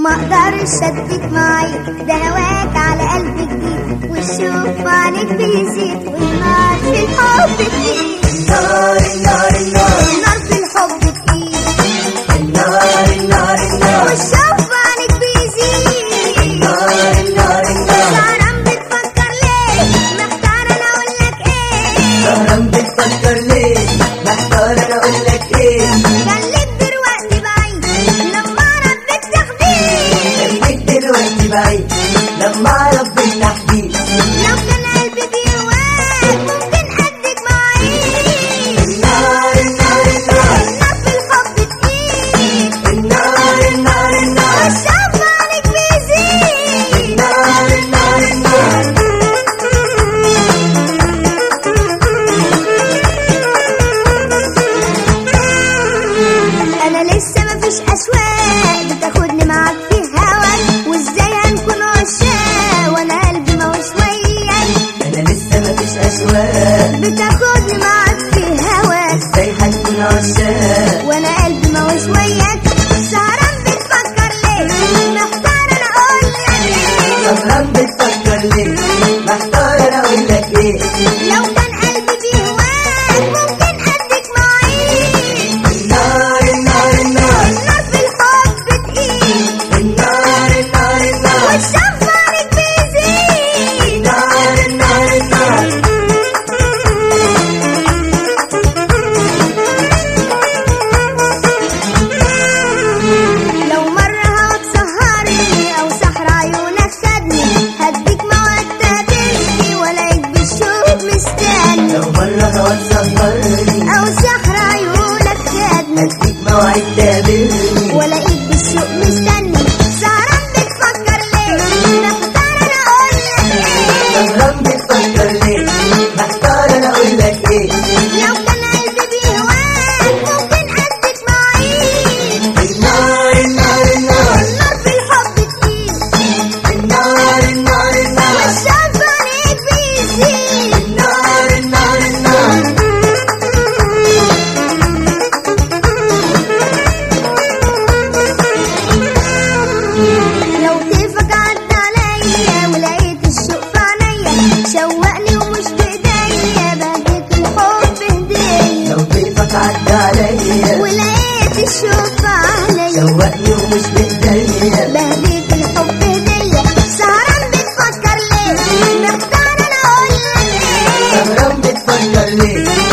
ما اقدرش اديك معي ده هواك على قلبي جديد والشوف عليك بيزيد والنار في الحب تقيل النار النار النار النار في الحب تقيل النار النار النار والشوف عليك بيزيد النار النار النار سهران بتفكر ليه محتار انا اقول لك ايه سهران بتفكر ليه محتار انا اقول لك ايه خليك دلوقتي بعيد لما اعرف بالتخدير خليك دلوقتي بعيد لما اعرف بالتحديد لو كان قلبي بيهواك ممكن اديك معايا النار النار النار النار في الحب تقيل النار النار النار والشوف عليك بيزيد النار النار النار انا لسه مفيش اشواق بتاخدني معاك في هواك وازاي هنكون عشاق وانا قلبي ما هوش وياك انا لسه مفيش اشواق بتاخدني معاك في هواك ازاي هنكون عشاق وانا قلبي ما هوش وياك سهران بتفكر ليه محتار انا اقول لك ايه سهران بتفكر ليه محتار انا اقول لك ايه لو كان قلبي بيهواك ممكن اديك معايا النار النار النار النار في الحب تقيل النار النار النار والشوف عليك بيزيد النار النار النار لو مرة هواك سهرني أو سحر عيونك خدني هديك موعد تقابلني ولاقيك بالشوق مستني لو مرة هواك سهرني أو سحر عيونك خدني هديك موعد تقابلني ولاقيك بالشوق مستني سهران بتفكر ليه محتار أنا أقول لك إيه سهران بتفكر ليه محتار انا اقول لك ايه لو كان قلبي بيهواك ممكن أديك معايا النار النار النار النار في الحب تقيل النار النار النار والشوق عليك بيزيد النار النار النار لو كيفك عدى عليا ولقيت الشوق في عينيا شوقني ومش بايديا بهديك الحب هدية لو كيفك عدى عليا ولقيت الشوق في عينيا شوقني ومش بايديا بهديك الحب هدية سهران بتفكر ليه محتار انا اقول لك ايه سهران بتفكر ليه